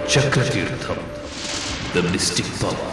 చక్రతీర్థం the mystic power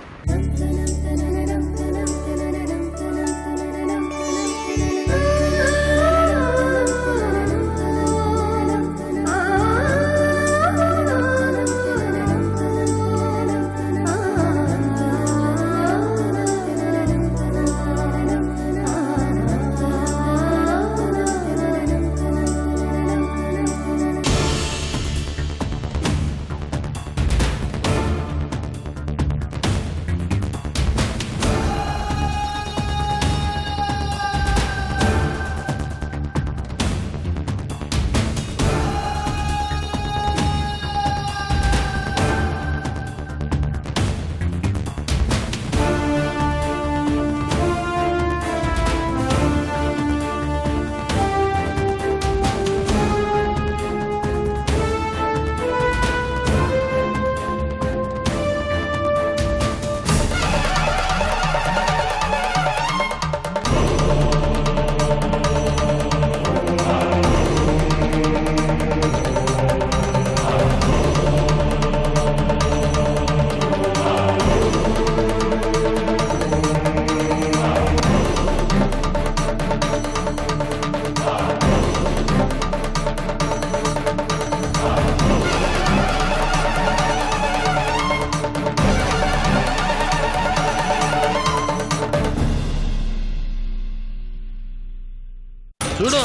చూడు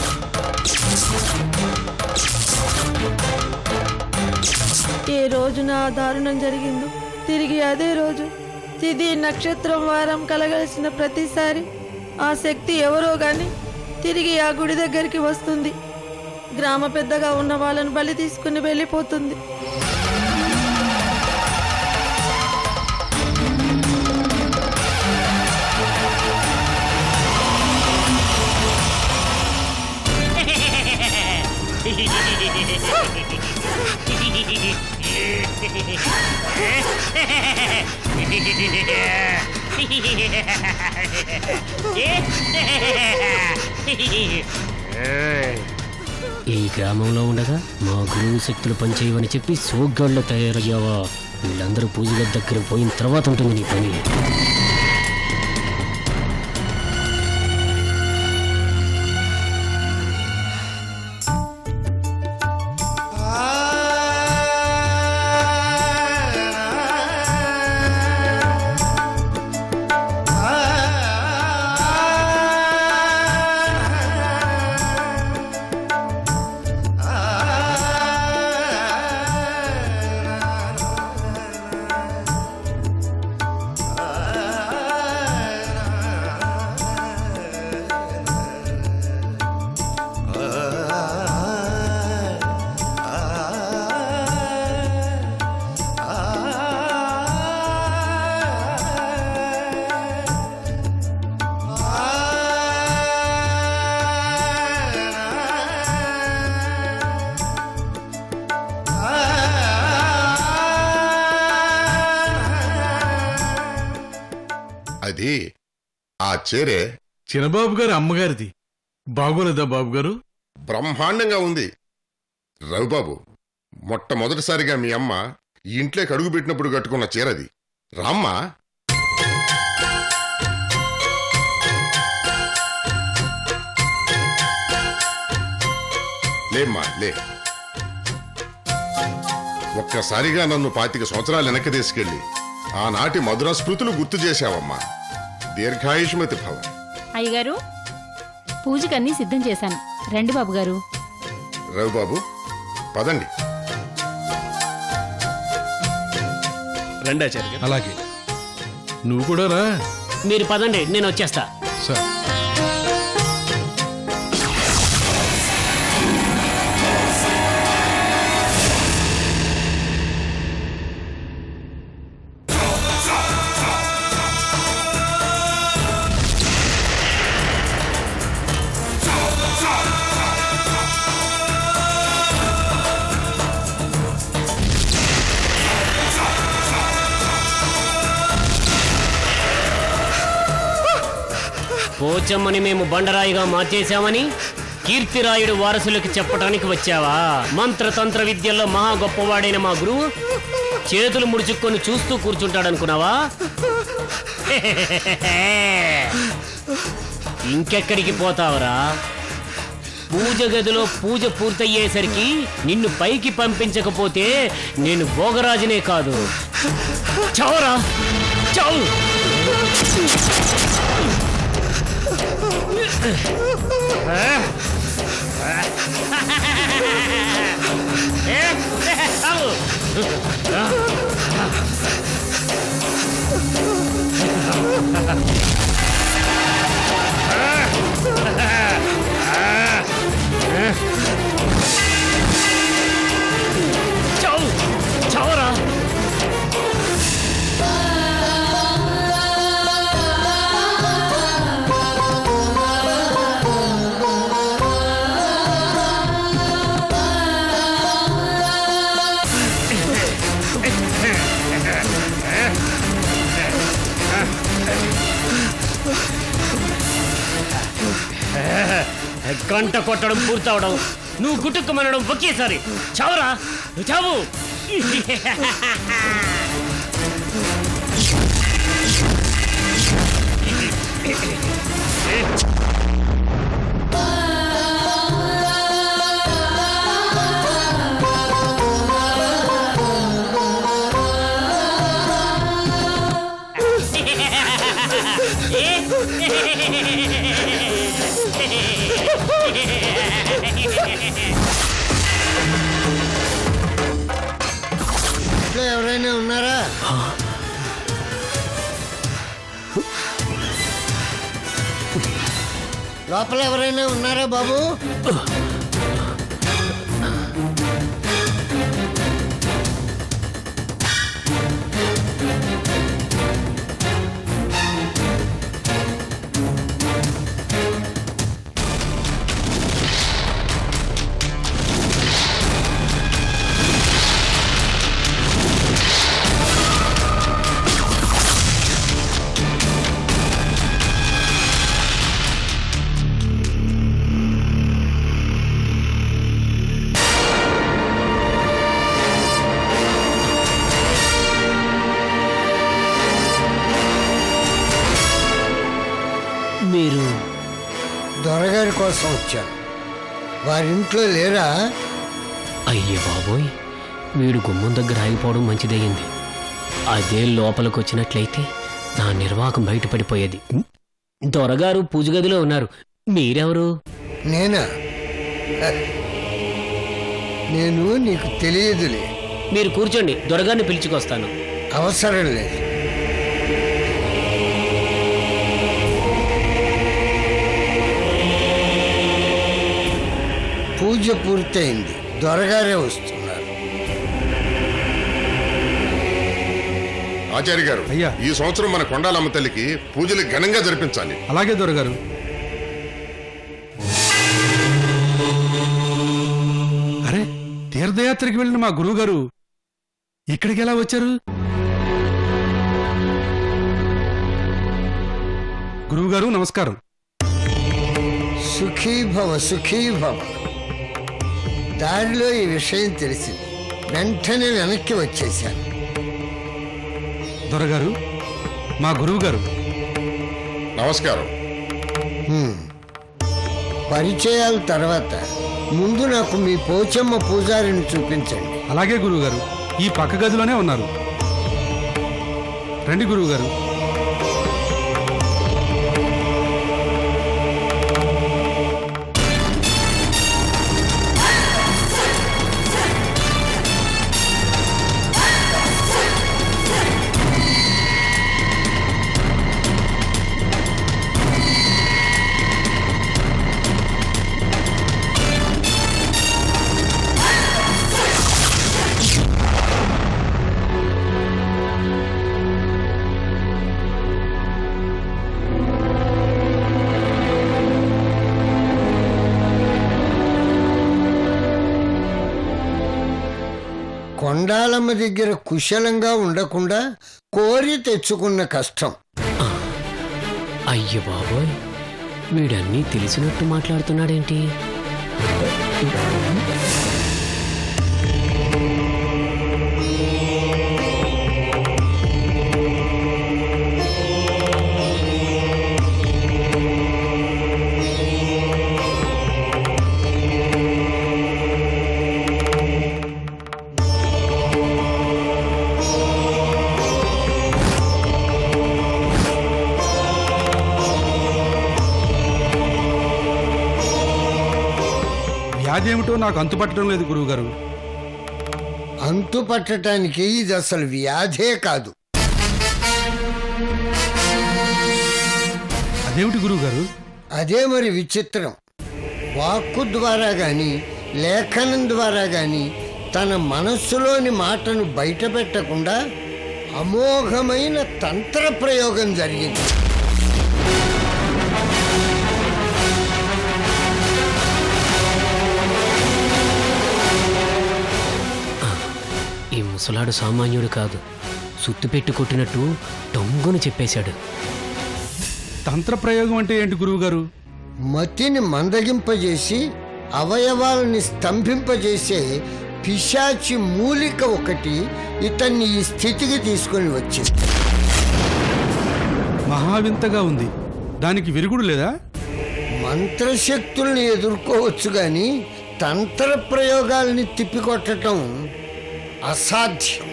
ఏ రోజున ఆ దారుణం జరిగిందో తిరిగి అదే రోజు తిది నక్షత్రం వారం కలగలిసిన ప్రతిసారి ఆ శక్తి ఎవరో గాని తిరిగి ఆ గుడి దగ్గరికి వస్తుంది గ్రామ పెద్దగా ఉన్న వాళ్ళని బలి తీసుకుని వెళ్ళిపోతుంది ఈ గ్రామంలో ఉండగా మా గురువు శక్తులు పనిచేయవని చెప్పి సోగ్గాళ్ళు తయారయ్యావా వీళ్ళందరూ పూజల దగ్గర పోయిన తర్వాత ఉంటుంది నీ పని అది ఆ చీరే చిన్నబాబు గారి అమ్మగారిది బాగోలేదా బాబు గారు బ్రహ్మాండంగా ఉంది రవిబాబు మొట్టమొదటిసారిగా మీ అమ్మ ఈ ఇంట్లోకి అడుగు పెట్టినప్పుడు కట్టుకున్న చీరది రామ్మా లేమ్మా లే ఒక్కసారిగా నన్ను పాతిక సంవత్సరాలు వెనక్కి తీసుకెళ్ళి ఆనాటి మధుర స్మృతులు గుర్తు చేశావమ్మా దీర్ఘాయుష్మతి భవ అయ్యగారు పూజకి అన్నీ సిద్ధం చేశాను రండి బాబు గారు రవిబాబు పదండి రండి ఆచార్య గారు అలాగే నువ్వు కూడా రా మీరు పదండి నేను వచ్చేస్తా సార్ పోచమ్మని మేము బండరాయిగా మార్చేశామని కీర్తిరాయుడు వారసులకు చెప్పడానికి వచ్చావా మంత్రతంత్ర విద్యల్లో మహా గొప్పవాడైన మా గురువు చేతులు ముడుచుకొని చూస్తూ కూర్చుంటాడనుకున్నావా ఇంకెక్కడికి పోతావురా పూజ గదిలో పూజ పూర్తయ్యేసరికి నిన్ను పైకి పంపించకపోతే నేను భోగరాజునే కాదు చావురా చావు ఏ, చావు చావు చావరా గంట కొట్టడం పూర్తవడం నువ్వు గుట్టుకుమనడం ఒకేసారి చావురా నువ్వు చావు ఇంట్లో ఎవరైనా ఉన్నారా లోపల ఎవరైనా ఉన్నారా బాబు మీరు దొరగారి కోసం వచ్చాను వారింట్లో లేరా అయ్యే బాబోయ్ వీడు గుమ్మం దగ్గర ఆగిపోవడం మంచిదయ్యింది అదే లోపలికి వచ్చినట్లయితే నా నిర్వాహకం బయటపడిపోయేది దొరగారు పూజ గదిలో ఉన్నారు మీరెవరు నేనా హ. నేను నీకు తెలియదులే మీరు కూర్చోండి దొరగారిని పిలుచుకొస్తాను అవసరం లేదు పూజ పూర్తయింది దొరగారే వస్తున్నారు ఆచార్య గారు అయ్యా. ఈ సంవత్సరం మన కొండాలమ్మ తల్లికి పూజలు ఘనంగా జరిపించాలి అలాగే దొరగారు అరే తీర్థయాత్రకి వెళ్ళిన మా గురువు గారు ఇక్కడికి ఎలా వచ్చారు గురువు గారు నమస్కారం సుఖీభవ సుఖీభవ దారిలో ఈ విషయం తెలిసింది వెంటనే వెనక్కి వచ్చేశాను దొరగారు మా గురువు గారు నమస్కారం హ్మ్. పరిచయాల తర్వాత ముందు నాకు మీ పోచమ్మ పూజారిని చూపించండి అలాగే గురువుగారు ఈ పక్క గదిలోనే ఉన్నారు రండి గురువుగారు కొండాలమ్మ దగ్గర కుశలంగా ఉండకుండా కోరి తెచ్చుకున్న కష్టం అయ్య బాబోయ్ వీడన్నీ తెలిసినట్టు మాట్లాడుతున్నాడేంటి వ్యాధి ఏమిటో నాకు అంతుపట్టడం లేదు గురువుగారు అంతు పట్టడానికి ఇది అసలు వ్యాధే కాదు అదేమిటి గురువుగారు అదే మరి విచిత్రం వాక్కు ద్వారా గాని లేఖనం ద్వారా గాని తన మనస్సులోని మాటను బయట పెట్టకుండా అమోఘమైన తంత్ర ప్రయోగం జరిగింది ఈ ముసలాడు సామాన్యుడు కాదు సుత్తు పెట్టి కొట్టినట్టు టొంగును చెప్పేశాడు తంత్ర ప్రయోగం అంటే ఏంటి గురువుగారు మతిని మందగింపజేసి అవయవాలని స్తంభింపజేసే పిశాచి మూలిక ఒకటి ఇతన్ని ఈ స్థితికి తీసుకొని వచ్చింది మహావింతగా ఉంది దానికి విరుగుడు లేదా మంత్రశక్తుల్ని ఎదుర్కోవచ్చు గాని తంత్ర ప్రయోగాల్ని తిప్పికొట్టడం అసాధ్యం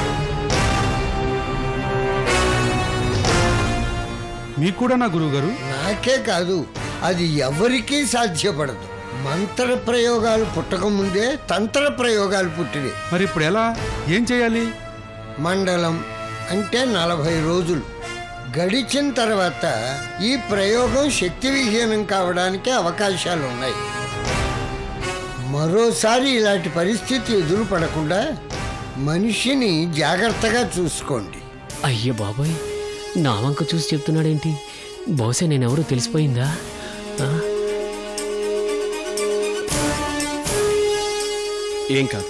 మీకు కూడా నా గురువుగారు నాకే కాదు అది ఎవరికీ సాధ్యపడదు మంత్ర ప్రయోగాలు పుట్టకముందే తంత్ర ప్రయోగాలు పుట్టినాయి మరి ఇప్పుడు ఎలా ఏం చేయాలి మండలం అంటే నలభై రోజులు గడిచిన తర్వాత ఈ ప్రయోగం శక్తి విహీనం కావడానికి అవకాశాలు ఉన్నాయి మరోసారి ఇలాంటి పరిస్థితి ఎదురు పడకుండా మనిషిని జాగ్రత్తగా చూసుకోండి అయ్య బాబాయ్ నా వంక చూసి చెప్తున్నాడేంటి బహుశా నేనెవరో తెలిసిపోయిందా ఆ? ఏం కాదు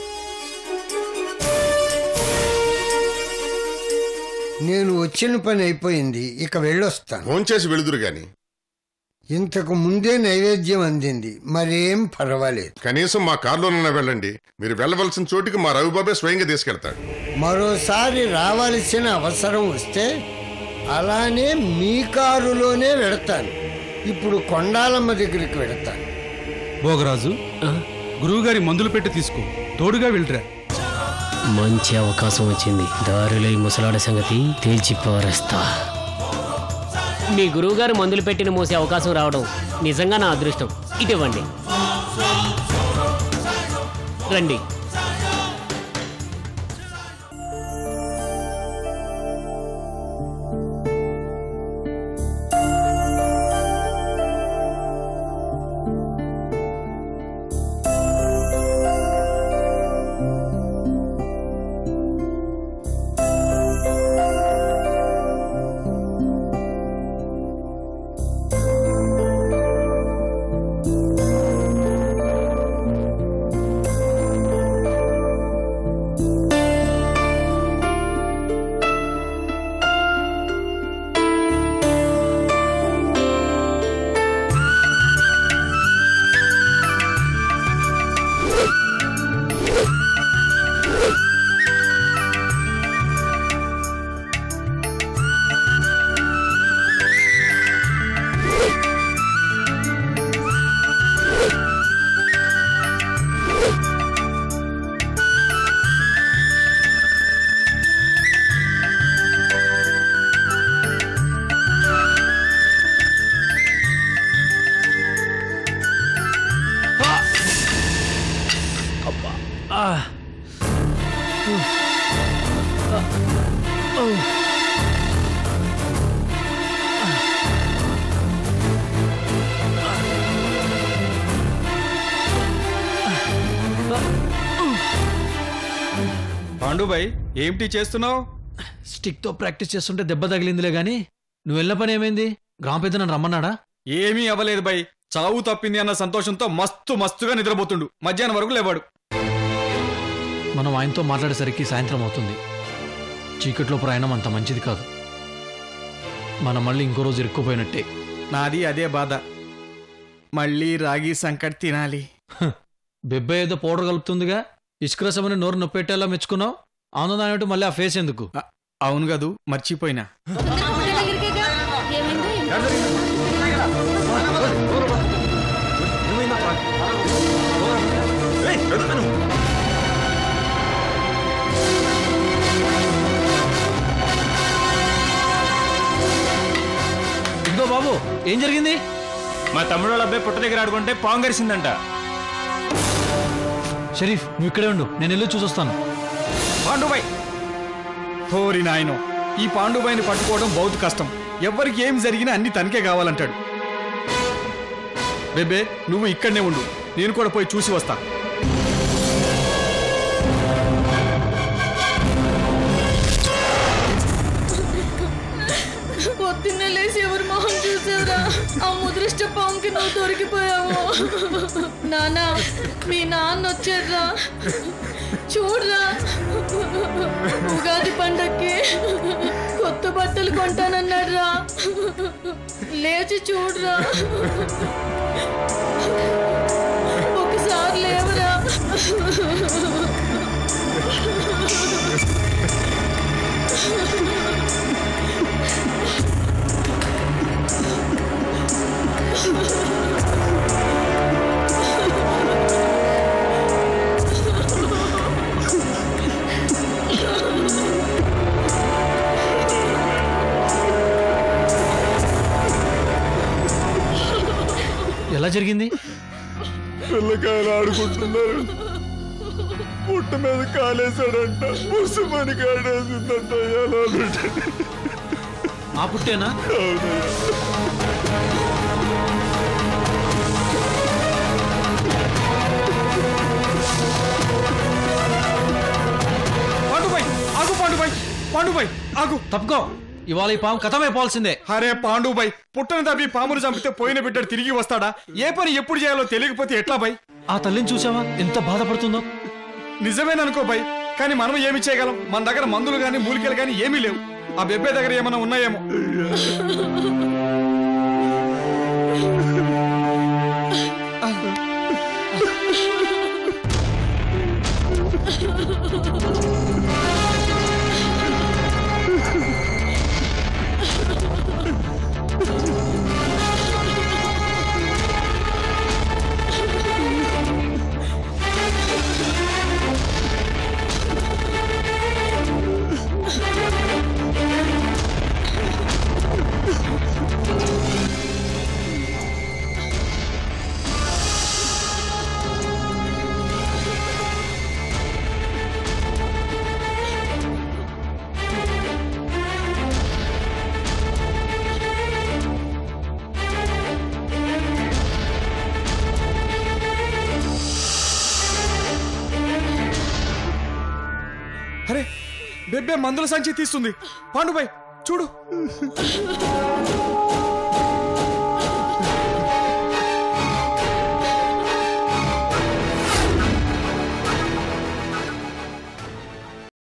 నేను వచ్చిన పని అయిపోయింది ఇక వెళ్ళొస్తాను భోంచేసి వెళుదురు గాని ఇంతకు ముందే నైవేద్యం అందింది మరేం పర్వాలేదు కనీసం మా కారులోనైనా వెళ్ళండి మీరు వెళ్ళవలసిన చోటికి మా రవిబాబే స్వయంగా తీసుకెళ్తాడు మరోసారి రావాల్సిన అవసరం వస్తే అలానే మీ కారులోనే వెడతాను ఇప్పుడు కొండాలమ్మ దగ్గరికి వెడతాను భోగరాజు ఆ? గురువుగారి మందులు పెట్టి తీసుకో తోడుగా వెళ్ళరా మంచి అవకాశం వచ్చింది దారిలో ఈ ముసలాడ సంగతి తేల్చి పారేస్తా మీ గురువుగారు మందులు పెట్టిన మోసే అవకాశం రావడం నిజంగా నా అదృష్టం ఇటివ్వండి రండి పాండుబాయ్ ఏమిటి చేస్తున్నావు స్టిక్ తో ప్రాక్టీస్ చేస్తుంటే దెబ్బ తగిలిందిలే గాని నువ్వు వెళ్ళిన పని ఏమైంది గ్రామ పెద్ద నన్ను రమ్మన్నాడా ఏమీ అవ్వలేదు బై చావు తప్పింది అన్న సంతోషంతో మస్తు మస్తుగా నిద్రపోతుండు మధ్యాహ్నం వరకు లేవాడు మనం ఆయనతో మాట్లాడేసరికి సాయంత్రం అవుతుంది చీకట్లో ప్రయాణం అంత మంచిది కాదు మనం మళ్ళీ ఇంకో రోజు ఇరుక్కుపోయినట్టే నాది అదే బాధ మళ్ళీ రాగి సంకట్ తినాలి హ, బెబ్బే ఏదో పౌడర్ కలుపుతుందిగా ఇసుక రసమని నోరు నొప్పెట్టేలా మెచ్చుకున్నావు ఆనందం ఏమిటి మళ్ళీ ఆ ఫేస్ ఎందుకు అవును కదూ మర్చిపోయినా ఇదిగో బాబు ఏం జరిగింది మా తమ్ముడు వాళ్ళ అబ్బాయి పుట్ట దగ్గర ఆడుకుంటే పాము గరిసిందంట షరీఫ్ నువ్వు ఇక్కడే ఉండు నేను వెళ్ళి చూసొస్తాను పాండుబాయ్ హోరి నాయనో ఈ పాండుబాయిని పట్టుకోవడం బౌత్ కష్టం ఎవ్వరికి ఏం జరిగినా అన్ని తనకే కావాలంటాడు బేబే నువ్వు ఇక్కడనే ఉండు నేను కూడా పోయి చూసి వస్తా పొద్దున్నే లేచి ఎవరి మొహం చూసావురా ఆ ముదృష్ట పాముకి నువ్వు దొరికిపోయావు నానా మీ నాన్న వచ్చారా చూడరా ఉగాది పండక్కి కొత్త బట్టలు కొంటానన్నాడురా లేచి చూడరా ఒకసారి లేవరా ఎలా జరిగింది పిల్లకాయలు ఆడుకుంటున్నారు పుట్ట మీద కాలేశాడంట ముసుమని కాడేసిందంట ఎలా ఆ పుట్టేనా పాండుబాయ్ ఆగు పాండుబాయ్ పాండుబాయ్ ఆగు తప్పుకో ఇవాళ ఈ పాము కథమైపోవాల్సిందే అరే పాండుబాయ్ పుట్టను తప్పి పామును చంపితే పోయిన బిడ్డడు తిరిగి వస్తాడా ఏ పని ఎప్పుడు చేయాలో తెలియకపోతే ఎట్లా బై ఆ తల్లిని చూసావా ఎంత బాధపడుతుందో నిజమేననుకో బై కానీ మనం ఏమి చేయగలం మన దగ్గర మందులు గాని మూలికలు గాని ఏమీ లేవు ఆ బెబ్బే దగ్గర ఏమైనా ఉన్నాయేమో అరే బెబ్బే మందుల సంచి తీస్తుంది పాండుబాయ్ చూడు